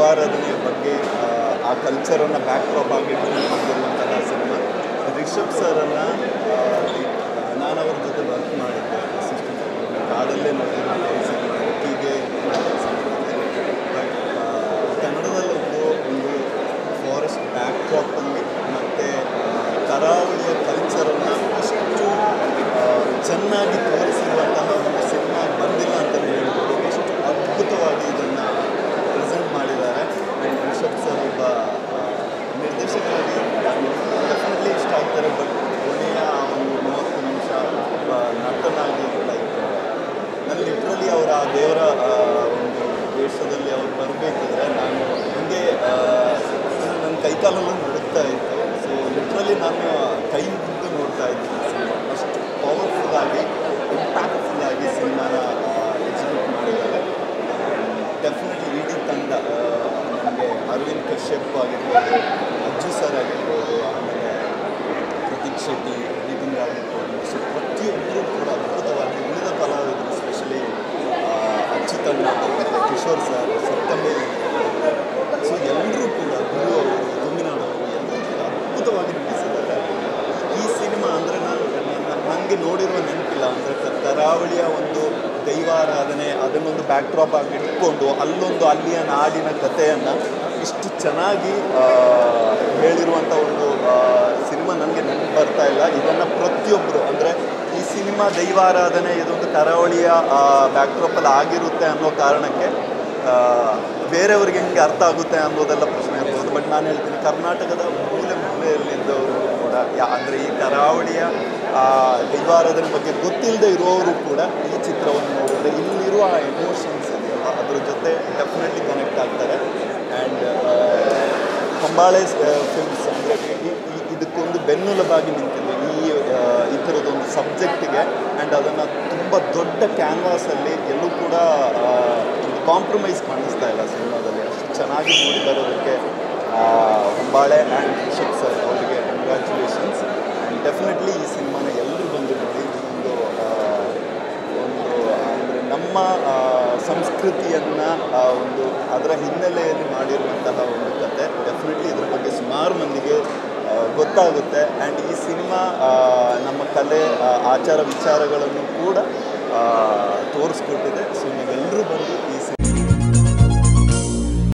ದೈವಾರಾಧನೆಯ ಬಗ್ಗೆ ಆ, ಆ ಕಲ್ಚರನ್ನು ಬ್ಯಾಕ್ ಡ್ರಾಪ್ ಆಗಿ ಇಟ್ಕೊಂಡು ಬಂದಿರುವಂತಹ ಸಿನಿಮಾ ರಿಷಬ್ ಸರನ್ನು ನಾನು ಅವ್ರ ಜೊತೆ ವರ್ಕ್ ಮಾಡಿದ್ದೆ ಅಸಿಸ್ಟೆಂಟ್ ಕಾಡಲ್ಲೇ ನೋಡಿರುವಂಥ ಈ ಸಿನಿಮಾ ಒಟ್ಟಿಗೆ ಬಟ್ ಕನ್ನಡದಲ್ಲೊಂದು ಒಂದು ಫಾರೆಸ್ಟ್ ಬ್ಯಾಕ್ ಡ್ರಾಪಲ್ಲಿ ಮತ್ತು ಕರಾವಳಿಯ ಕಲ್ಚರನ್ನು ಅಷ್ಟು ಆ, ಚೆನ್ನಾಗಿ ತೋರಿಸಿರುವಂತಹ ಒಂದು ಸಿನಿಮಾ ಬಂದಿಲ್ಲ ಅಂತಲೇ ಹೇಳ್ಬೋದು ಎಷ್ಟು ಅದ್ಭುತವಾಗಿ ಇದನ್ನು ಪ್ರೆಸೆಂಟ್ ಮಾಡಿದ್ದಾರೆ ಆ್ಯಂಡ್ ರಿಷಬ್ ಸರ್ ಒಬ್ಬ ಆ, ನಿರ್ದೇಶಕರಾಗಿ ಡೆಫಿನೆಟ್ಲಿ ಇಷ್ಟ ಆಗ್ತಾರೆ ಬಟ್ ಕೊನೆಯ ಆ ಒಂದು ಮೂವತ್ತು ನಿಮಿಷ ಒಬ್ಬ ನಟನಾಗಿ ಲೈಕ್ ನಾನು ಲಿಟ್ರಲಿ ಅವರ ಆ ದೇವರ ಆ, ಒಂದು ವೇಷದಲ್ಲಿ ಅವ್ರು ಬರಬೇಕಿದ್ರೆ ನಾನು ಹಿಂಗೆ ನನ್ನ ಕೈಕಾಲೆಲ್ಲ ನಡುಕ್ತಾ ಇತ್ತು ಸೊ ಲಿಟ್ರಲಿ ನಾನು ಕೈ ಬಿದ್ದು ನೋಡ್ತಾ ಇದ್ದೀನಿ ಸಿನಿಮಾ ಅಷ್ಟು ಪವರ್ಫುಲ್ ಆಗಿ ಇಂಪ್ಯಾಕ್ಟ್ಫುಲ್ ಆಗಿ ಸಿನಿಮಾನ ಎಕ್ಸಿಕ್ಯೂಟ್ ಮಾಡಿದ್ದಾರೆ ಡೆಫಿನೆಟ್ಲಿ ಇಡೀ ತಂಡ ನನಗೆ ಅರವಿಂದ್ ಕಶ್ಯಪ್ ಆಗಿರ್ಬೋದು ಅಜ್ಜು ಸರ್ ಆಗಿರ್ಬೋದು ಆಮೇಲೆ ಪ್ರತೀಕ್ ಶೆಟ್ಟಿ ನಿತಿನ್ ಆಗಿರ್ಬೋದು ಸೊ ಪ್ರತಿಯೊಬ್ಬರು ಕೂಡ ಅದ್ಭುತವಾಗಿ ಉಳಿದ ಕಲಾವಿದರು ಸ್ಪೆಷಲಿ ಅಚ್ಯುತಣ್ಣ ಮತ್ತು ಕಿಶೋರ್ ಸರ್ ಸಪ್ತಮಿ ಸೊ ಎಲ್ಲರೂ ಕೂಡ ಗುರು ಅವರು ತುಮಿನಾಡು ಅವರು ಎಲ್ಲರೂ ಕೂಡ ಅದ್ಭುತವಾಗಿ ನಟಿಸಿದ್ದಾರೆ ಈ ಸಿನಿಮಾ ಅಂದರೆ ನಾನು ನನಗೆ ನೋಡಿರುವ ನೆನಪಿಲ್ಲ ಅಂದರೆ ಕರಾವಳಿಯ ಒಂದು ದೈವಾರಾಧನೆ ಅದನ್ನೊಂದು ಬ್ಯಾಕ್ ಡ್ರಾಪ್ ಆಗಿ ಇಟ್ಕೊಂಡು ಅಲ್ಲೊಂದು ಅಲ್ಲಿಯ ನಾಡಿನ ಕಥೆಯನ್ನು ಇಷ್ಟು ಚೆನ್ನಾಗಿ ಆ, ಹೇಳಿರುವಂಥ ಒಂದು ಆ, ಸಿನಿಮಾ ನನಗೆ ನೆನಪು ಬರ್ತಾ ಇಲ್ಲ ಇದನ್ನು ಪ್ರತಿಯೊಬ್ಬರು ಅಂದರೆ ಈ ಸಿನಿಮಾ ದೈವಾರಾಧನೆ ಇದೊಂದು ಕರಾವಳಿಯ ಬ್ಯಾಕ್ ಡ್ರಾಪಲ್ಲಿ ಆಗಿರುತ್ತೆ ಅನ್ನೋ ಕಾರಣಕ್ಕೆ ಆ, ಬೇರೆಯವ್ರಿಗೆ ಹೆಂಗೆ ಅರ್ಥ ಆಗುತ್ತೆ ಅನ್ನೋದೆಲ್ಲ ಪ್ರಶ್ನೆ ಇರ್ಬೋದು ಬಟ್ ನಾನು ಹೇಳ್ತೀನಿ ಕರ್ನಾಟಕದ ಮೂಲೆ ಮೂಲೆಯಲ್ಲಿದ್ದವರು ಕೂಡ ಯಾ ಅಂದರೆ ಈ ಕರಾವಳಿಯ ಆ, ದೈವಾರಾಧನೆ ಬಗ್ಗೆ ಗೊತ್ತಿಲ್ಲದೆ ಇರುವವರು ಕೂಡ ಈ ಚಿತ್ರವನ್ನು ನೋಡಿದ್ರೆ ಇಲ್ಲಿರುವ ಆ ಎಮೋಷನ್ಸ್ ಇದೆಯಲ್ಲ ಅದ್ರ ಜೊತೆ ಡೆಫಿನೆಟ್ಲಿ ಕನೆಕ್ಟ್ ಆಗ್ತಾರೆ ಆ್ಯಂಡ್ ಹೊಂಬಾಳೆ ಫಿಲ್ಮ್ಸ್ ಅಂದರೆ ಇದಕ್ಕೊಂದು ಬೆನ್ನೆಲುಬಾಗಿ ನಿಂತಿದೆ ಈ ಆ, ಈ ಥರದೊಂದು ಸಬ್ಜೆಕ್ಟಿಗೆ ಆ್ಯಂಡ್ ಅದನ್ನು ತುಂಬ ದೊಡ್ಡ ಕ್ಯಾನ್ವಾಸಲ್ಲಿ ಎಲ್ಲೂ ಕೂಡ ಆ, ಒಂದು ಕಾಂಪ್ರಮೈಸ್ ಕಾಣಿಸ್ತಾ ಇಲ್ಲ ಸಿನಿಮಾದಲ್ಲಿ ಅಷ್ಟು ಚೆನ್ನಾಗಿ ಮೂಡಿ ಬರೋದಕ್ಕೆ ಆ, ಹೊಂಬಾಳೆ ಆ್ಯಂಡ್ ರಿಷಬ್ ಸರ್ ಅವರಿಗೆ ಕಂಗ್ರ್ಯಾಚುಲೇಷನ್ಸ್ ಆ್ಯಂಡ್ ಡೆಫಿನೆಟ್ಲಿ ಈ ಸಿನಿಮಾನ ಎಲ್ಲರೂ ಬಂದು ನೋಡಿ ಒಂದು ಆ, ಒಂದು ಅಂದರೆ ನಮ್ಮ ಆ, ಸಂಸ್ಕೃತಿಯನ್ನು ಒಂದು ಅದರ ಹಿನ್ನೆಲೆಯಲ್ಲಿ ಮಾಡಿರುವಂತಹ ಒಂದು ಕತೆ ಡೆಫಿನೆಟ್ಲಿ ಇದ್ರ ಬಗ್ಗೆ ಸುಮಾರು ಮಂದಿಗೆ ಆ, ಗೊತ್ತಾಗುತ್ತೆ ಆ್ಯಂಡ್ ಈ ಸಿನಿಮಾ ಆ, ನಮ್ಮ ಕಲೆ ಆ, ಆಚಾರ ವಿಚಾರಗಳನ್ನು ಕೂಡ ಆ, ತೋರಿಸ್ಕೊಟ್ಟಿದೆ ಸೊ ನೀವೆಲ್ಲರೂ